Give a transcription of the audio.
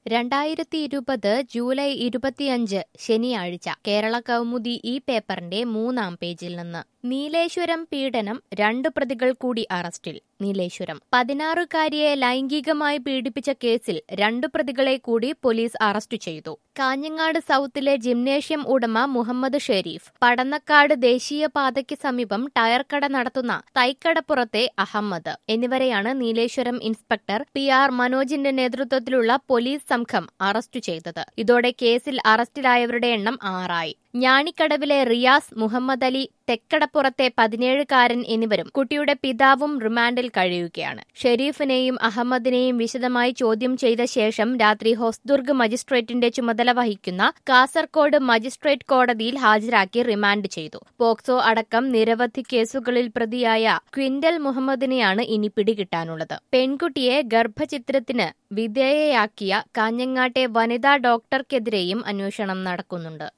രണ്ടായിരത്തി ഇരുപത് ജൂലൈ ഇരുപത്തിയഞ്ച് ശനിയാഴ്ച കേരള കൗമുദി ഈ പേപ്പറിന്റെ മൂന്നാം പേജിൽ നിന്ന് നീലേശ്വരം പീഡനം രണ്ട് പ്രതികൾ കൂടി അറസ്റ്റിൽ നീലേശ്വരം പതിനാറുകാരിയെ ലൈംഗികമായി പീഡിപ്പിച്ച കേസിൽ രണ്ടു പ്രതികളെ കൂടി പോലീസ് അറസ്റ്റ് ചെയ്തു കാഞ്ഞങ്ങാട് സൌത്തിലെ ജിംനേഷ്യം ഉടമ മുഹമ്മദ് ഷെരീഫ് പടന്നക്കാട് ദേശീയപാതയ്ക്ക് സമീപം ടയർ കട നടത്തുന്ന തൈക്കടപ്പുറത്തെ അഹമ്മദ് എന്നിവരെയാണ് നീലേശ്വരം ഇൻസ്പെക്ടർ പി ആർ മനോജിന്റെ നേതൃത്വത്തിലുള്ള പോലീസ് സംഘം അറസ്റ്റ് ചെയ്തത് ഇതോടെ കേസിൽ അറസ്റ്റിലായവരുടെ എണ്ണം ആറായി ഞാണിക്കടവിലെ റിയാസ് മുഹമ്മദ് അലി തെക്കടപ്പുറത്തെ പതിനേഴുകാരൻ എന്നിവരും കുട്ടിയുടെ പിതാവും റിമാൻഡിൽ കഴിയുകയാണ് ഷെരീഫിനെയും അഹമ്മദിനെയും വിശദമായി ചോദ്യം ചെയ്ത ശേഷം രാത്രി ഹൊസ്ദുർഗ് മജിസ്ട്രേറ്റിന്റെ ചുമതല വഹിക്കുന്ന കാസർകോട് മജിസ്ട്രേറ്റ് കോടതിയിൽ ഹാജരാക്കി റിമാൻഡ് ചെയ്തു പോക്സോ അടക്കം നിരവധി കേസുകളിൽ പ്രതിയായ ക്വിന്റൽ മുഹമ്മദിനെയാണ് ഇനി പിടികിട്ടാനുള്ളത് പെൺകുട്ടിയെ ഗർഭചിത്രത്തിന് വിധേയയാക്കിയ കാഞ്ഞങ്ങാട്ടെ വനിതാ ഡോക്ടർക്കെതിരെയും അന്വേഷണം നടക്കുന്നുണ്ട്